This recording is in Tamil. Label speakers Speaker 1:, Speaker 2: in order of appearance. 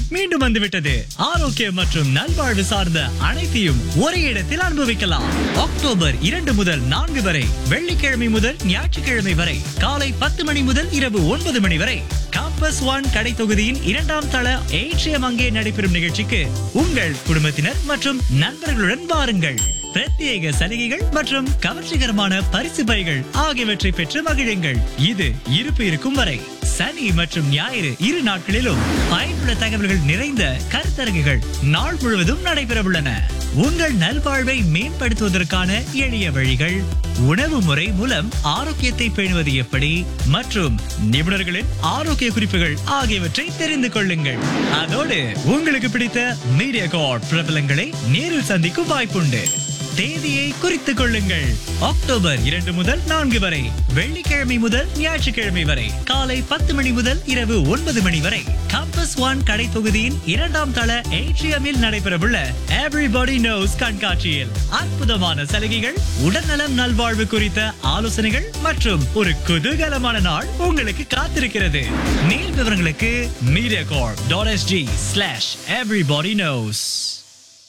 Speaker 1: மீண்டும் வந்துவிட்டது ஆரோக்கியம் மற்றும் நல்வாழ்வு சார்ந்த அனைத்தையும் ஒரே இடத்தில் அனுபவிக்கலாம் அக்டோபர் இரண்டு முதல் நான்கு வரை வெள்ளிக்கிழமை முதல் ஞாயிற்றுக்கிழமை வரை காலை பத்து மணி முதல் இரவு ஒன்பது மணி வரை காம்பஸ் ஒன் கடை தொகுதியின் இரண்டாம் தள ஏற்றியம் அங்கே நடைபெறும் நிகழ்ச்சிக்கு உங்கள் குடும்பத்தினர் மற்றும் நண்பர்களுடன் வாருங்கள் பிரத்யேக சலுகைகள் மற்றும் கவர்ச்சிகரமான பரிசு பைகள் ஆகியவற்றை பெற்று மகிழுங்கள் இது இருப்பு இருக்கும் வரை சனி மற்றும் ஞாயிறு இரு நாட்களிலும் பயனுள்ள தகவல்கள் நிறைந்த கருத்தரங்குகள் நாள் முழுவதும் நடைபெறவுள்ளன உங்கள் நல்வாழ்வை மேம்படுத்துவதற்கான எளிய வழிகள் உணவு முறை மூலம் ஆரோக்கியத்தை பேணுவது எப்படி மற்றும் நிபுணர்களின் ஆரோக்கிய குறிப்புகள் ஆகியவற்றை தெரிந்து கொள்ளுங்கள் அதோடு உங்களுக்கு பிடித்த மீடியா கார்ட் பிரபலங்களை நேரில் சந்திக்கும் வாய்ப்புண்டு தேதியை குறித்துக் கொள்ளுங்கள் அக்டோபர் இரண்டு முதல் நான்கு வரை வெள்ளிக்கிழமை முதல் ஞாயிற்றுக்கிழமை வரை காலை பத்து மணி முதல் இரவு ஒன்பது மணி வரை கம்பஸ் ஒன் கடை தொகுதியின் இரண்டாம் தள ஏட்ரியமில் நடைபெறவுள்ள எவ்ரிபடி நோஸ் கண்காட்சியில் அற்புதமான சலுகைகள் உடல்நலம் நல்வாழ்வு குறித்த ஆலோசனைகள் மற்றும் ஒரு குதூகலமான நாள் உங்களுக்கு காத்திருக்கிறது மேல் விவரங்களுக்கு media corp dot S G slash everybody nose